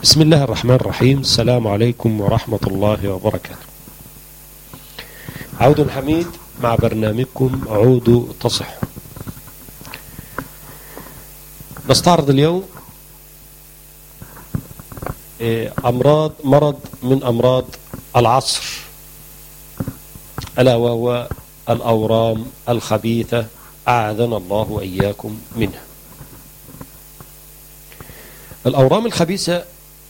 بسم الله الرحمن الرحيم السلام عليكم ورحمة الله وبركاته عود حميد مع برنامجكم عود تصح نستعرض اليوم أمراض مرض من أمراض العصر ألا وهو الأورام الخبيثة أعاذنا الله وإياكم منها الأورام الخبيثة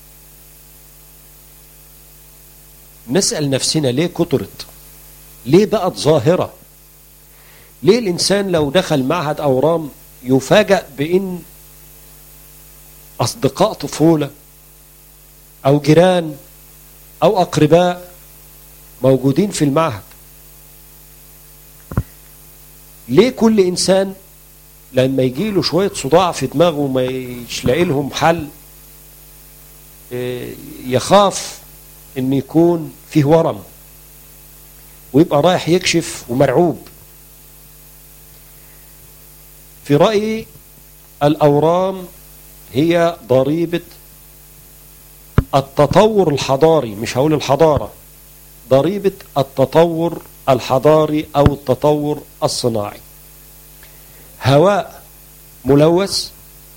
نسأل نفسنا ليه كترت ليه بقت ظاهرة ليه الإنسان لو دخل معهد أورام يفاجأ بإن أصدقاء طفولة أو جيران أو أقرباء موجودين في المعهد ليه كل إنسان لما يجي له شوية صداع في دماغه وما يلاقي لهم حل يخاف ان يكون فيه ورم ويبقى رايح يكشف ومرعوب في رأيي الأورام هي ضريبة التطور الحضاري مش هقول الحضارة ضريبة التطور الحضاري أو التطور الصناعي هواء ملوث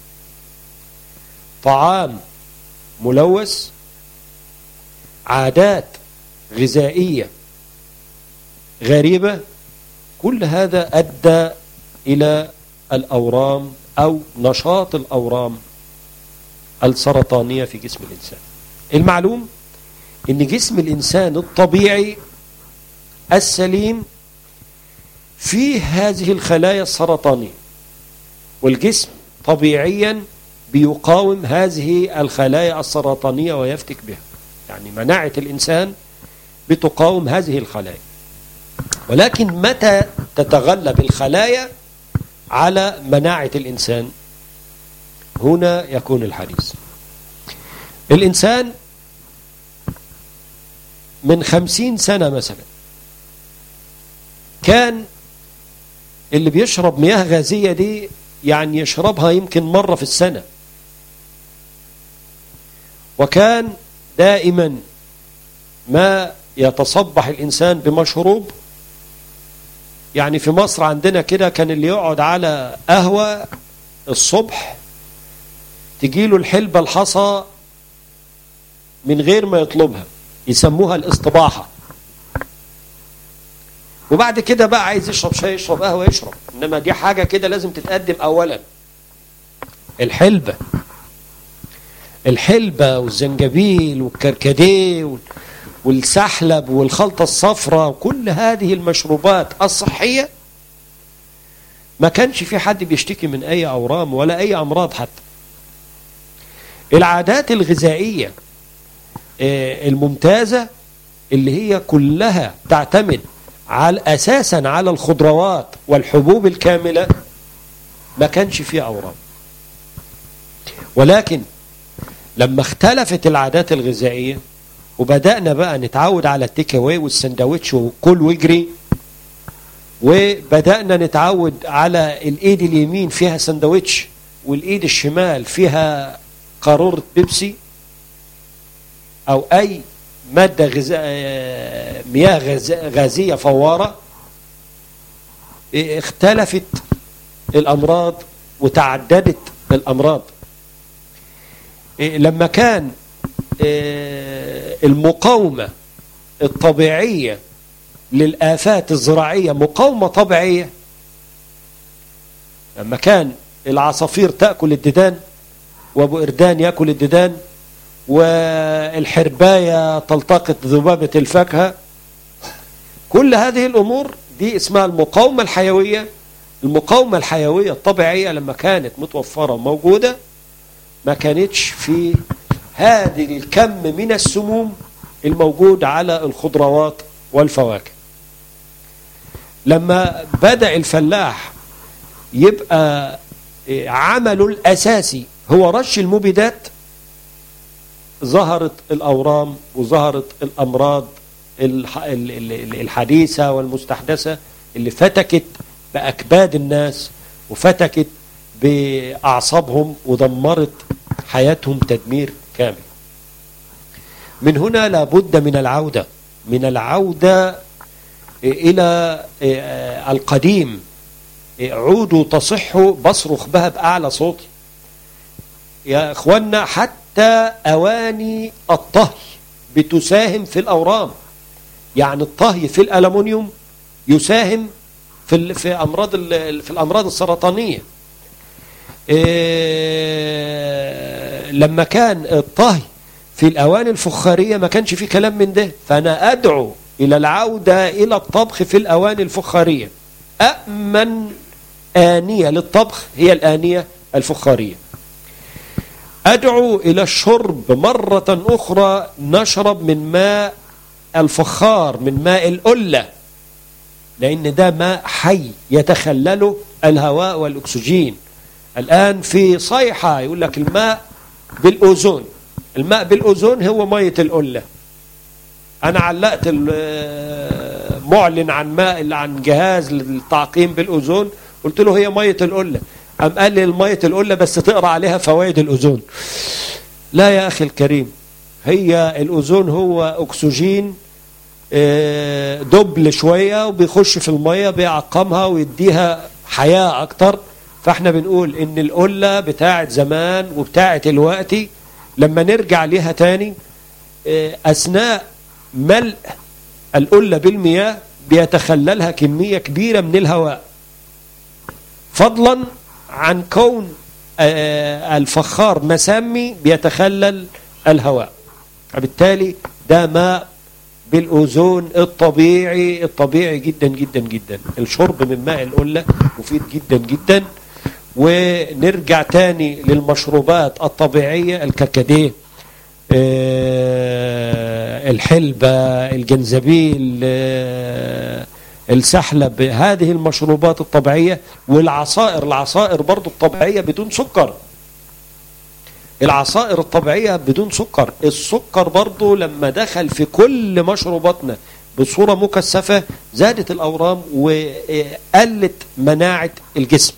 طعام ملوث عادات غذائية غريبة كل هذا أدى إلى الأورام أو نشاط الأورام السرطانية في جسم الإنسان المعلوم أن جسم الإنسان الطبيعي السليم فيه هذه الخلايا السرطانية والجسم طبيعيا بيقاوم هذه الخلايا السرطانية ويفتك بها يعني مناعة الإنسان بتقاوم هذه الخلايا ولكن متى تتغلب الخلايا على مناعة الإنسان هنا يكون الحديث الإنسان من خمسين سنة مثلا كان اللي بيشرب مياه غازية دي يعني يشربها يمكن مرة في السنة وكان دائما ما يتصبح الإنسان بمشروب يعني في مصر عندنا كده كان اللي يقعد على قهوة الصبح تجيله الحلبة الحصى من غير ما يطلبها يسموها الاستباحة وبعد كده بقى عايز يشرب شاي يشرب قهوة يشرب إنما دي حاجة كده لازم تتقدم أولا الحلبة الحلبة والزنجبيل والكركديه والسحلب والخلطة الصفراء وكل هذه المشروبات الصحية ما كانش في حد بيشتكي من أي أورام ولا أي أمراض حتى العادات الغذائية الممتازة اللي هي كلها تعتمد على أساسا على الخضروات والحبوب الكاملة ما كانش فيها أورام ولكن لما اختلفت العادات الغذائية وبدأنا بقى نتعود على التيك اواي والسندوتش وكل وجري وبدأنا نتعود على الايد اليمين فيها سندوتش والايد الشمال فيها قارورة بيبسي او اي مادة غذاء مياه غازية فوارة اختلفت الامراض وتعددت الامراض لما كان المقاومة الطبيعية للآفات الزراعية مقاومة طبيعية لما كان العصافير تأكل الديدان وابو إردان يأكل الديدان والحرباية تلتقط ذبابة الفاكهة كل هذه الأمور دي اسمها المقاومة الحيوية المقاومة الحيوية الطبيعية لما كانت متوفرة وموجودة ما كانتش في هذه الكم من السموم الموجود على الخضروات والفواكه لما بدأ الفلاح يبقى عمله الأساسي هو رش المبيدات ظهرت الأورام وظهرت الأمراض الحديثة والمستحدثة اللي فتكت بأكباد الناس وفتكت بأعصابهم ودمرت حياتهم تدمير كامل من هنا لابد من العودة من العودة إلى القديم عودوا تصحوا بصرخ بها بأعلى صوتي يا إخوانا حتى أواني الطهي بتساهم في الأورام يعني الطهي في الألمنيوم يساهم في في أمراض في الأمراض السرطانية لما كان الطهي في الأواني الفخارية ما كانش في كلام من ده فأنا أدعو إلى العودة إلى الطبخ في الأواني الفخارية أأمن آنية للطبخ هي الآنية الفخارية أدعو إلى الشرب مرة أخرى نشرب من ماء الفخار من ماء الألة لأن ده ماء حي يتخلله الهواء والأكسجين الآن في صيحة يقول لك الماء بالأوزون الماء بالأوزون هو مية الألة أنا علقت معلن عن ماء عن جهاز للتعقيم بالأوزون قلت له هي مية القلة أم قال لي المية القلة بس تقرأ عليها فوائد الأوزون لا يا أخي الكريم هي الأوزون هو أكسجين دبل شوية وبيخش في المية بيعقمها ويديها حياة أكتر فاحنا بنقول إن القلة بتاعت زمان وبتاعت الوقت لما نرجع ليها تاني أثناء ملء القلة بالمياه بيتخللها كمية كبيرة من الهواء فضلا عن كون الفخار مسمي بيتخلل الهواء وبالتالي ده ماء بالأوزون الطبيعي الطبيعي جدا جدا جدا الشرب من ماء القلة مفيد جدا جدا ونرجع تاني للمشروبات الطبيعية الكركديه الحلبة الجنزبيل السحلب هذه المشروبات الطبيعية والعصائر العصائر برضو الطبيعية بدون سكر العصائر الطبيعية بدون سكر السكر برضو لما دخل في كل مشروباتنا بصورة مكثفة زادت الأورام وقلت مناعة الجسم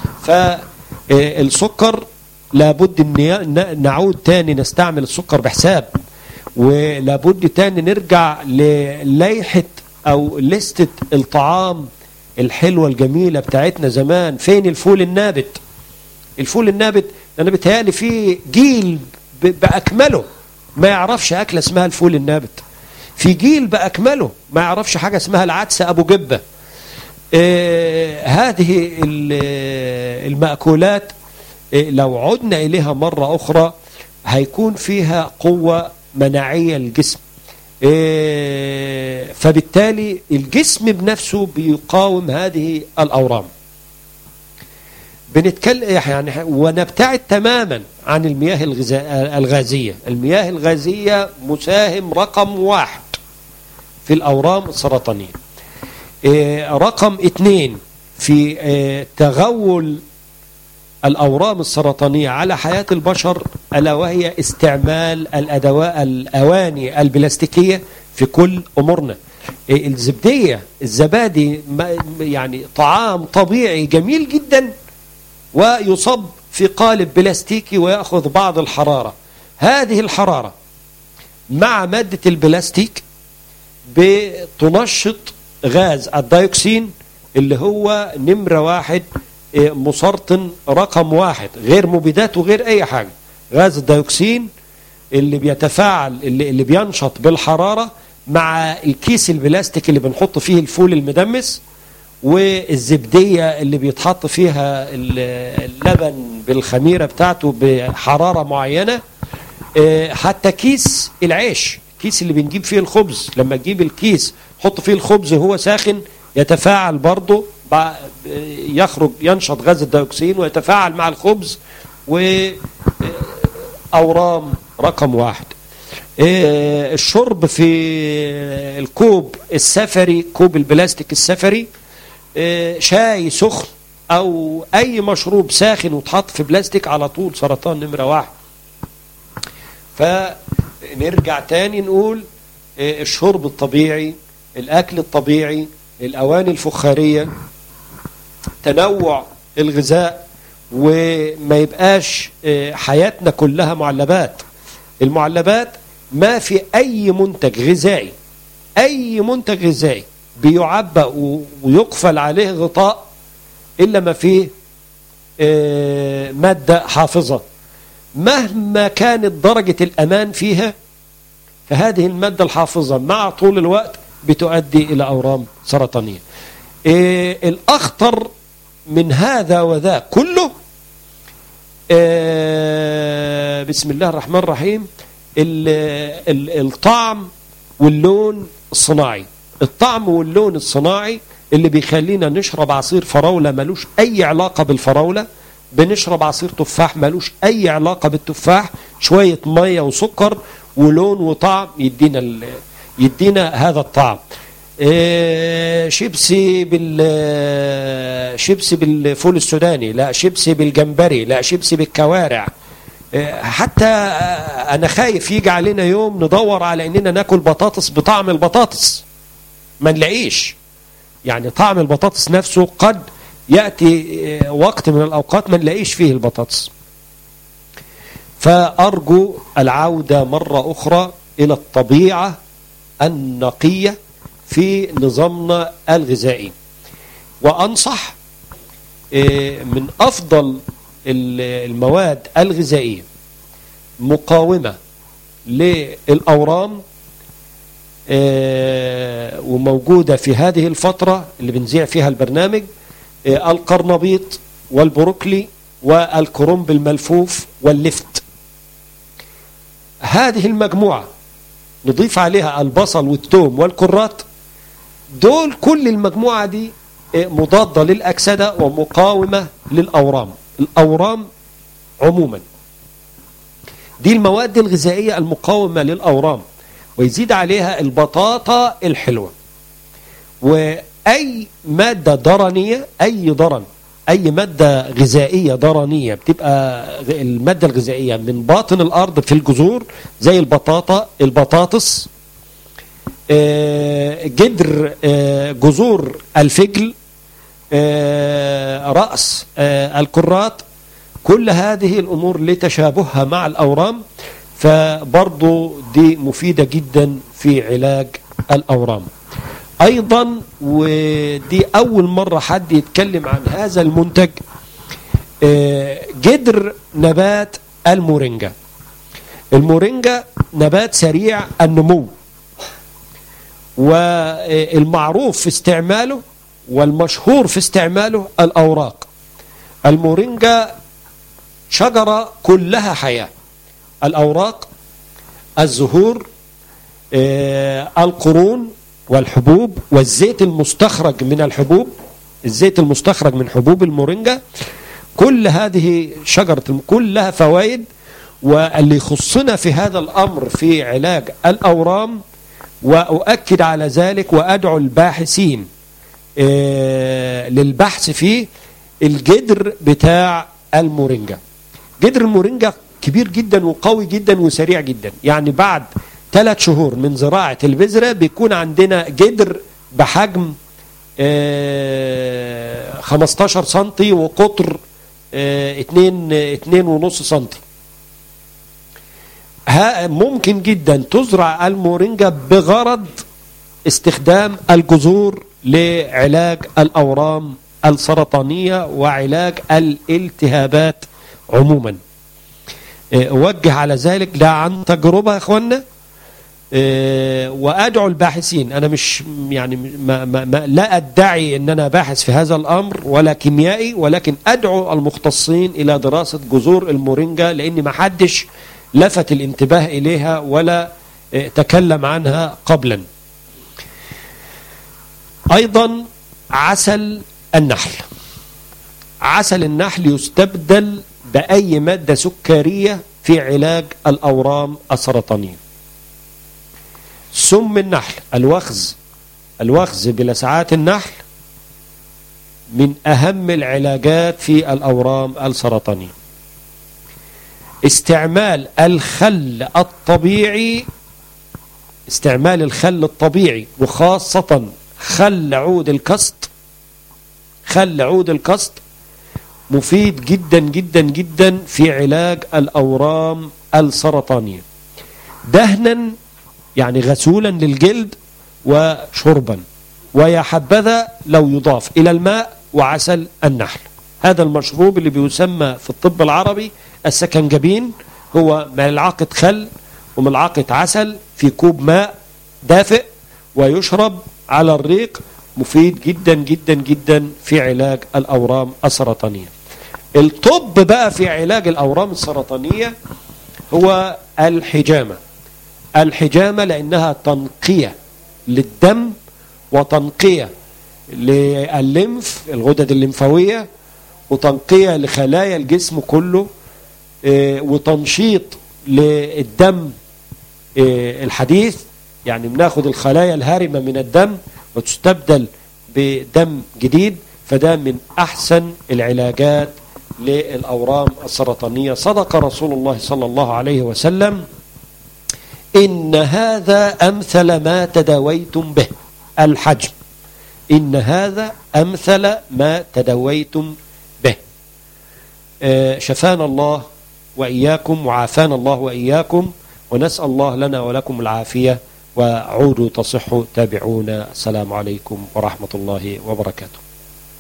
فالسكر لابد ان نعود تاني نستعمل السكر بحساب ولابد تاني نرجع لليحة او لستة الطعام الحلوة الجميلة بتاعتنا زمان فين الفول النابت الفول النابت انا بتهيألي في جيل باكمله ما يعرفش اكله اسمها الفول النابت في جيل باكمله ما يعرفش حاجة اسمها العدس ابو جبة آه هذه المأكولات لو عدنا إليها مرة أخرى هيكون فيها قوة مناعية للجسم فبالتالي الجسم بنفسه بيقاوم هذه الأورام بنتكلم يعني ونبتعد تماما عن المياه الغازية المياه الغازية مساهم رقم واحد في الأورام السرطانية رقم اثنين في تغول الأورام السرطانية على حياة البشر ألا وهي استعمال الأدواء الأواني البلاستيكية في كل أمورنا الزبدية الزبادي يعني طعام طبيعي جميل جدا ويصب في قالب بلاستيكي ويأخذ بعض الحرارة هذه الحرارة مع مادة البلاستيك بتنشط غاز الدايوكسين اللي هو نمرة واحد مسرطن رقم واحد غير مبيدات وغير أي حاجة غاز الديوكسين اللي بيتفاعل اللي, اللي بينشط بالحرارة مع الكيس البلاستيك اللي بنحط فيه الفول المدمس والزبدية اللي بيتحط فيها اللبن بالخميرة بتاعته بحرارة معينة حتى كيس العيش كيس اللي بنجيب فيه الخبز لما تجيب الكيس حط فيه الخبز وهو ساخن يتفاعل برضه يخرج ينشط غاز الديوكسين ويتفاعل مع الخبز وأورام رقم واحد الشرب في الكوب السفري كوب البلاستيك السفري شاي سخن أو أي مشروب ساخن وتحط في بلاستيك على طول سرطان نمرة واحد فنرجع تاني نقول الشرب الطبيعي الأكل الطبيعي الأواني الفخارية تنوع الغذاء وما يبقاش حياتنا كلها معلبات المعلبات ما في أي منتج غذائي أي منتج غذائي بيعبأ ويقفل عليه غطاء إلا ما فيه مادة حافظة مهما كانت درجة الأمان فيها فهذه المادة الحافظة مع طول الوقت بتؤدي إلى أورام سرطانية الأخطر من هذا وذا كله بسم الله الرحمن الرحيم الطعم واللون الصناعي الطعم واللون الصناعي اللي بيخلينا نشرب عصير فراولة ملوش أي علاقة بالفراولة بنشرب عصير تفاح ملوش أي علاقة بالتفاح شوية مية وسكر ولون وطعم يدينا يدينا هذا الطعم إيه شيبسي بال شيبسي بالفول السوداني لا شيبسي بالجمبري لا شيبسي بالكوارع إيه حتى انا خايف يجي علينا يوم ندور على اننا ناكل بطاطس بطعم البطاطس ما نلاقيش يعني طعم البطاطس نفسه قد ياتي وقت من الاوقات ما نلاقيش فيه البطاطس فارجو العوده مره اخرى الى الطبيعه النقيه في نظامنا الغذائي وأنصح من أفضل المواد الغذائية مقاومة للأورام وموجودة في هذه الفترة اللي بنذيع فيها البرنامج القرنبيط والبروكلي والكرنب الملفوف واللفت هذه المجموعة نضيف عليها البصل والثوم والكرات دول كل المجموعة دي مضادة للأكسدة ومقاومة للأورام الأورام عموما دي المواد الغذائية المقاومة للأورام ويزيد عليها البطاطا الحلوة وأي مادة ضرنية أي ضرن أي مادة غذائية ضرنية بتبقى المادة الغذائية من باطن الأرض في الجذور زي البطاطا البطاطس جدر جذور الفجل رأس الكرات كل هذه الأمور لتشابهها مع الأورام فبرضو دي مفيدة جدا في علاج الأورام أيضا ودي أول مرة حد يتكلم عن هذا المنتج جدر نبات المورينجا المورينجا نبات سريع النمو والمعروف في استعماله والمشهور في استعماله الأوراق المورينجا شجرة كلها حياة الأوراق الزهور القرون والحبوب والزيت المستخرج من الحبوب الزيت المستخرج من حبوب المورينجا كل هذه شجرة كلها فوائد واللي يخصنا في هذا الأمر في علاج الأورام وأؤكد على ذلك وأدعو الباحثين للبحث فيه الجدر بتاع المورينجا جدر المورينجا كبير جدا وقوي جدا وسريع جدا يعني بعد ثلاث شهور من زراعة البذرة بيكون عندنا جدر بحجم 15 سنتي وقطر 2 2 ونص سنتي ممكن جدا تزرع المورينجا بغرض استخدام الجذور لعلاج الأورام السرطانية وعلاج الالتهابات عموما أوجه على ذلك ده عن تجربة يا أخوانا وأدعو الباحثين أنا مش يعني ما ما ما لا أدعي أن أنا باحث في هذا الأمر ولا كيميائي ولكن أدعو المختصين إلى دراسة جذور المورينجا لأن ما حدش لفت الانتباه إليها ولا تكلم عنها قبلا أيضا عسل النحل عسل النحل يستبدل بأي مادة سكرية في علاج الأورام السرطانية سم النحل الوخز الوخز بلسعات النحل من أهم العلاجات في الأورام السرطانية استعمال الخل الطبيعي استعمال الخل الطبيعي وخاصة خل عود الكسط خل عود الكسط مفيد جدا جدا جدا في علاج الأورام السرطانية دهنا يعني غسولا للجلد وشربا ويا حبذا لو يضاف إلى الماء وعسل النحل هذا المشروب اللي بيسمى في الطب العربي السكنجبين هو ملعقة خل وملعقة عسل في كوب ماء دافئ ويشرب على الريق مفيد جدا جدا جدا في علاج الأورام السرطانية الطب بقى في علاج الأورام السرطانية هو الحجامة الحجامة لأنها تنقية للدم وتنقية للليمف الغدد الليمفاوية وتنقية لخلايا الجسم كله وتنشيط للدم الحديث يعني بناخد الخلايا الهارمة من الدم وتستبدل بدم جديد فده من أحسن العلاجات للأورام السرطانية صدق رسول الله صلى الله عليه وسلم إن هذا أمثل ما تداويتم به الحجم إن هذا أمثل ما تداويتم به شفانا الله وإياكم وعافانا الله وإياكم ونسأل الله لنا ولكم العافية وعودوا تصحوا تابعونا السلام عليكم ورحمة الله وبركاته